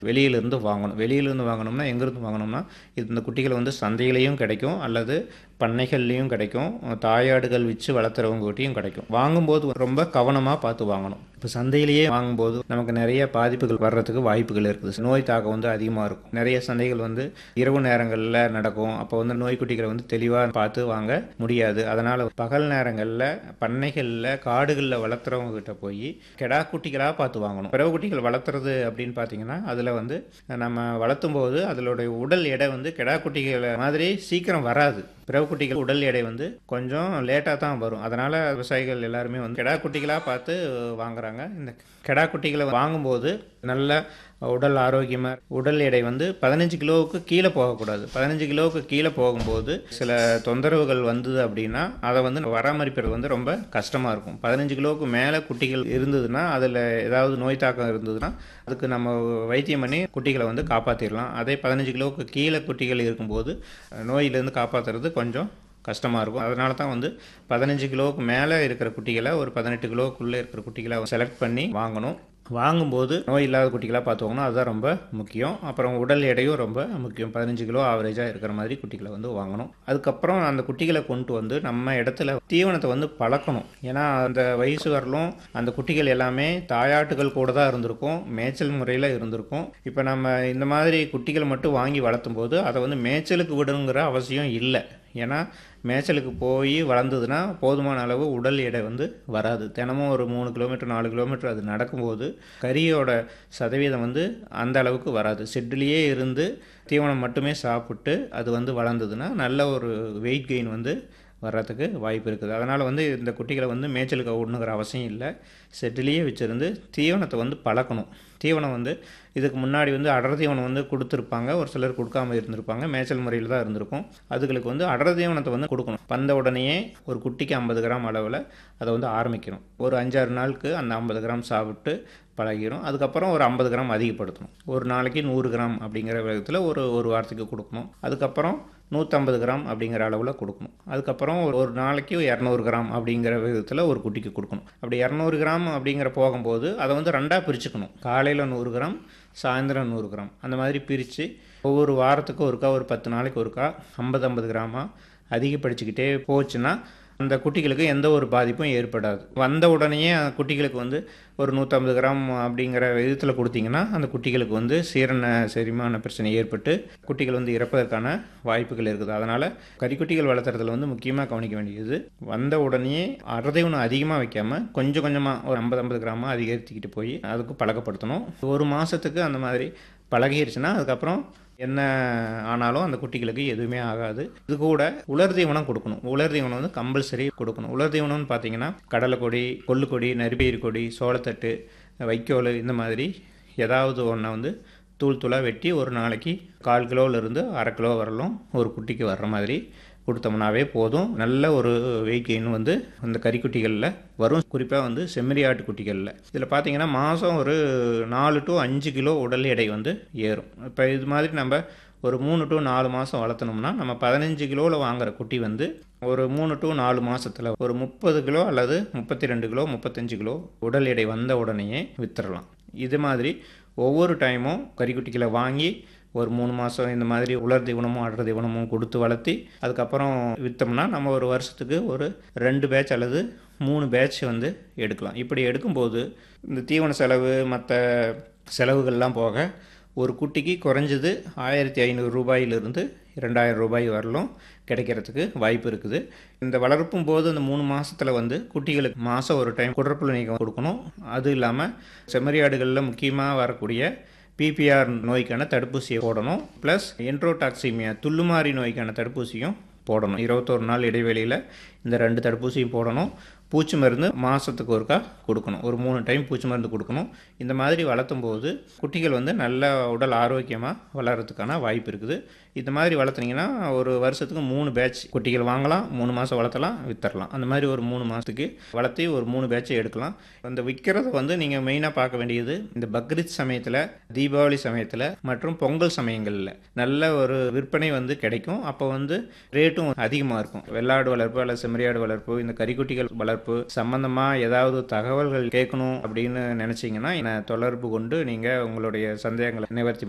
வெளியிலிருந்து வாங்கணும் வெளியிலிருந்து வாங்கணும்னா எங்கேருந்து வாங்கணும்னா இது இந்த குட்டிகள் வந்து சந்தையிலையும் கிடைக்கும் அல்லது பண்ணைகள்லேயும் கிடைக்கும் தாயாடுகள் வச்சு வளர்த்துறவங்க கிட்டையும் கிடைக்கும் வாங்கும்போது ரொம்ப கவனமாக பார்த்து வாங்கணும் இப்போ சந்தையிலேயே வாங்கும்போது நமக்கு நிறைய பாதிப்புகள் வர்றதுக்கு வாய்ப்புகள் இருக்குது நோய் தாக்கம் வந்து அதிகமாக இருக்கும் நிறைய சந்தைகள் வந்து இரவு நேரங்களில் நடக்கும் அப்போ வந்து நோய்க்குட்டிகளை வந்து தெளிவாக பார்த்து வாங்க முடியாது அதனால் பகல் நேரங்களில் பண்ணைகளில் காடுகளில் வளர்த்துறவங்க கிட்ட போய் கெடா குட்டிகளாக பார்த்து வாங்கணும் பிறவு குட்டிகள் வளர்த்துறது அப்படின்னு பார்த்தீங்கன்னா அதில் வந்து நம்ம வளர்த்தும் போது அதனுடைய உடல் எடை வந்து கெடா குட்டிகளை மாதிரி சீக்கிரம் வராது பிறவு குட்டிகள் உடல் எடை வந்து கொஞ்சம் லேட்டாக தான் வரும் அதனால் விவசாயிகள் எல்லாருமே வந்து கெடா குட்டிகளாக பார்த்து வாங்குறாங்க இந்த கெடா குட்டிகளை வாங்கும்போது நல்ல உடல் ஆரோக்கியமாக உடல் எடை வந்து பதினஞ்சு கிலோவுக்கு கீழே போகக்கூடாது பதினஞ்சு கிலோவுக்கு கீழே போகும்போது சில தொந்தரவுகள் வந்தது அப்படின்னா அதை வந்து பராமரிப்பது வந்து ரொம்ப கஷ்டமாக இருக்கும் பதினஞ்சு கிலோவுக்கு மேலே குட்டிகள் இருந்ததுன்னா அதில் ஏதாவது நோய் தாக்கம் இருந்ததுன்னா அதுக்கு நம்ம வைத்தியம் பண்ணி குட்டிகளை வந்து காப்பாற்றிடலாம் அதே பதினஞ்சு கிலோவுக்கு கீழே குட்டிகள் இருக்கும்போது நோயிலேருந்து காப்பாற்றுறது கொஞ்சம் கஷ்டமாக இருக்கும் அதனால தான் வந்து பதினஞ்சு கிலோவுக்கு மேலே இருக்கிற குட்டிகளை ஒரு பதினெட்டு கிலோவுக்குள்ளே இருக்கிற குட்டிகளை செலக்ட் பண்ணி வாங்கணும் வாங்கும்போது நோய் இல்லாத குட்டிகளாக பார்த்து வாங்கணும் அதுதான் ரொம்ப முக்கியம் அப்புறம் உடல் எடையும் ரொம்ப முக்கியம் பதினஞ்சு கிலோ ஆவரேஜாக இருக்கிற மாதிரி குட்டிகளை வந்து வாங்கணும் அதுக்கப்புறம் அந்த குட்டிகளை கொண்டு வந்து நம்ம இடத்துல தீவனத்தை வந்து பழக்கணும் ஏன்னா அந்த வயசு வரலும் அந்த குட்டிகள் எல்லாமே தாயாட்டுகள் கூட தான் இருந்திருக்கும் மேய்ச்சல் முறையில் இருந்திருக்கும் இப்போ நம்ம இந்த மாதிரி குட்டிகள் மட்டும் வாங்கி வளர்த்தும் போது அதை வந்து மேய்ச்சலுக்கு விடணுங்கிற அவசியம் இல்லை ஏன்னா மேய்ச்சலுக்கு போய் வளர்ந்ததுன்னா போதுமான அளவு உடல் எடை வந்து வராது தினமும் ஒரு மூணு கிலோமீட்டர் நாலு கிலோமீட்டர் அது நடக்கும்போது கறியோட சதவீதம் வந்து அந்த அளவுக்கு வராது ஷெட்லேயே இருந்து தீவனம் மட்டுமே சாப்பிட்டு அது வந்து வளர்ந்ததுன்னா நல்ல ஒரு வெயிட் கெயின் வந்து வர்றதுக்கு வாய்ப்பு இருக்குது அதனால் வந்து இந்த குட்டிகளை வந்து மேய்ச்சலுக்கு விடணுங்கிற அவசியம் இல்லை செட்டிலேயே வச்சுருந்து தீவனத்தை வந்து பழக்கணும் தீவனம் வந்து இதுக்கு முன்னாடி வந்து அடர் தீவனம் வந்து கொடுத்துருப்பாங்க ஒரு சிலர் கொடுக்காம இருந்திருப்பாங்க மேய்ச்சல் முறையில் தான் இருந்திருக்கும் அதுகளுக்கு வந்து அடர் தீவனத்தை வந்து கொடுக்கணும் வந்த உடனேயே ஒரு குட்டிக்கு ஐம்பது கிராம் அளவில் அதை வந்து ஆரம்பிக்கணும் ஒரு அஞ்சாறு நாளுக்கு அந்த ஐம்பது கிராம் சாப்பிட்டு பழகிடும் அதுக்கப்புறம் ஒரு ஐம்பது கிராம் அதிகப்படுத்தணும் ஒரு நாளைக்கு நூறு கிராம் அப்படிங்கிற விதத்தில் ஒரு ஒரு வாரத்துக்கு கொடுக்கணும் அதுக்கப்புறம் நூற்றம்பது கிராம் அப்படிங்கிற அளவில் கொடுக்கணும் அதுக்கப்புறம் ஒரு ஒரு நாளைக்கு இரநூறு கிராம் அப்படிங்கிற விதத்தில் ஒரு குட்டிக்கு கொடுக்கணும் அப்படி இரநூறு கிராம் அப்படிங்கிற போகும்போது அதை வந்து ரெண்டாக பிரிச்சுக்கணும் காலையில் நூறு கிராம் சாயந்தரம் நூறு கிராம் அந்த மாதிரி பிரித்து ஒவ்வொரு வாரத்துக்கும் ஒருக்கா ஒரு பத்து நாளைக்கு ஒருக்கா ஐம்பது ஐம்பது கிராமாக அதிகப்படுத்திக்கிட்டே போச்சுன்னா அந்த குட்டிகளுக்கு எந்த ஒரு பாதிப்பும் ஏற்படாது வந்த உடனேயே அந்த குட்டிகளுக்கு வந்து ஒரு நூற்றம்பது கிராம் அப்படிங்கிற விதத்தில் கொடுத்தீங்கன்னா அந்த குட்டிகளுக்கு வந்து சீரண செரிமான பிரச்சனை ஏற்பட்டு குட்டிகள் வந்து இறப்பதற்கான வாய்ப்புகள் இருக்குது அதனால் கறிக்குட்டிகள் வளர்த்துறதுல வந்து முக்கியமாக கவனிக்க வேண்டியது வந்த உடனே அறதைவனம் அதிகமாக வைக்காமல் கொஞ்சம் கொஞ்சமாக ஒரு ஐம்பது ஐம்பது கிராமாக அதிகரித்துக்கிட்டு போய் அதுக்கு பழக்கப்படுத்தணும் ஒரு மாதத்துக்கு அந்த மாதிரி பழகிருச்சுன்னா அதுக்கப்புறம் என்ன ஆனாலும் அந்த குட்டிகளுக்கு எதுவுமே ஆகாது இது கூட உலர் தீவனம் கொடுக்கணும் உலர் தீவனம் வந்து கம்பல்சரி கொடுக்கணும் உலர் தீவனம்னு பார்த்தீங்கன்னா கடலைக்கொடி கொள்ளுக்கொடி நரிப்பயிர் கொடி சோளத்தட்டு வைக்கோல் இந்த மாதிரி ஏதாவது ஒன்றை வந்து தூள் தூளாக வெட்டி ஒரு நாளைக்கு கால் கிலோவிலேருந்து அரை கிலோ வரலும் ஒரு குட்டிக்கு வர்ற மாதிரி கொடுத்தோம்னாவே போதும் நல்ல ஒரு வெயிட் கெயின் வந்து அந்த கறிக்குட்டிகளில் வரும் குறிப்பாக வந்து செம்மறி ஆட்டு குட்டிகளில் இதில் பார்த்தீங்கன்னா மாதம் ஒரு நாலு டு அஞ்சு கிலோ உடல் எடை வந்து ஏறும் இப்போ இது மாதிரி நம்ம ஒரு மூணு டு நாலு மாதம் வளர்த்தணும்னா நம்ம பதினஞ்சு கிலோவில் வாங்குற குட்டி வந்து ஒரு மூணு டு நாலு மாதத்தில் ஒரு முப்பது கிலோ அல்லது முப்பத்தி ரெண்டு கிலோ முப்பத்தஞ்சு கிலோ உடல் எடை வந்த உடனேயே வித்துடலாம் இது மாதிரி ஒவ்வொரு டைமும் கறிக்குட்டிகளை வாங்கி ஒரு மூணு மாதம் இந்த மாதிரி உலர் தீவனமும் அடர் தீவனமும் கொடுத்து வளர்த்தி அதுக்கப்புறம் விற்றோம்னா நம்ம ஒரு வருஷத்துக்கு ஒரு ரெண்டு பேட்ச் அல்லது மூணு பேட்ச் வந்து எடுக்கலாம் இப்படி எடுக்கும்போது இந்த தீவன செலவு மற்ற செலவுகள்லாம் போக ஒரு குட்டிக்கு குறைஞ்சது ஆயிரத்தி ஐநூறு ரூபாயிலிருந்து ரெண்டாயிரம் ரூபாய் வரலும் கிடைக்கிறதுக்கு வாய்ப்பு இருக்குது இந்த வளர்ப்பும் போது அந்த மூணு மாதத்தில் வந்து குட்டிகளுக்கு மாதம் ஒரு டைம் குடற்புழு நீக்கம் கொடுக்கணும் அது இல்லாமல் செம்மறியாடுகளில் முக்கியமாக வரக்கூடிய பிபிஆர் நோய்க்கான தடுப்பூசியை போடணும் ப்ளஸ் என்ட்ரோடாக்சிமியா துள்ளுமாறி நோய்க்கான தடுப்பூசியும் போடணும் இருபத்தொரு நாள் இடைவெளியில் இந்த ரெண்டு தடுப்பூசியும் போடணும் பூச்சி மருந்து மாதத்துக்கு ஒருக்கா கொடுக்கணும் ஒரு மூணு டைம் பூச்சி மருந்து கொடுக்கணும் இந்த மாதிரி வளர்த்தும் போது குட்டிகள் வந்து நல்ல உடல் ஆரோக்கியமாக வளர்கிறதுக்கான வாய்ப்பு இருக்குது இந்த மாதிரி வளர்த்துனீங்கன்னா ஒரு வருஷத்துக்கு மூணு பேட்ச் குட்டிகள் வாங்கலாம் மூணு மாதம் வளர்த்தலாம் வித்தரலாம் அந்த மாதிரி ஒரு மூணு மாதத்துக்கு வளர்த்தி ஒரு மூணு பேட்சை எடுக்கலாம் அந்த விற்கிறத வந்து நீங்கள் மெயினாக பார்க்க வேண்டியது இந்த பக்ரீத் சமயத்தில் தீபாவளி சமயத்தில் மற்றும் பொங்கல் சமயங்களில் நல்ல ஒரு விற்பனை வந்து கிடைக்கும் அப்போ வந்து ரேட்டும் அதிகமாக இருக்கும் வெள்ளாடு வளர்ப்பு அல்லது செம்மறியாடு வளர்ப்பு இந்த கறிக்குட்டிகள் வளர்ப்பு வளர்ப்பு சம்பந்தமாக ஏதாவது தகவல்கள் கேட்கணும் அப்படின்னு நினச்சிங்கன்னா என்னை தொடர்பு கொண்டு நீங்கள் உங்களுடைய சந்தேகங்களை நிவர்த்தி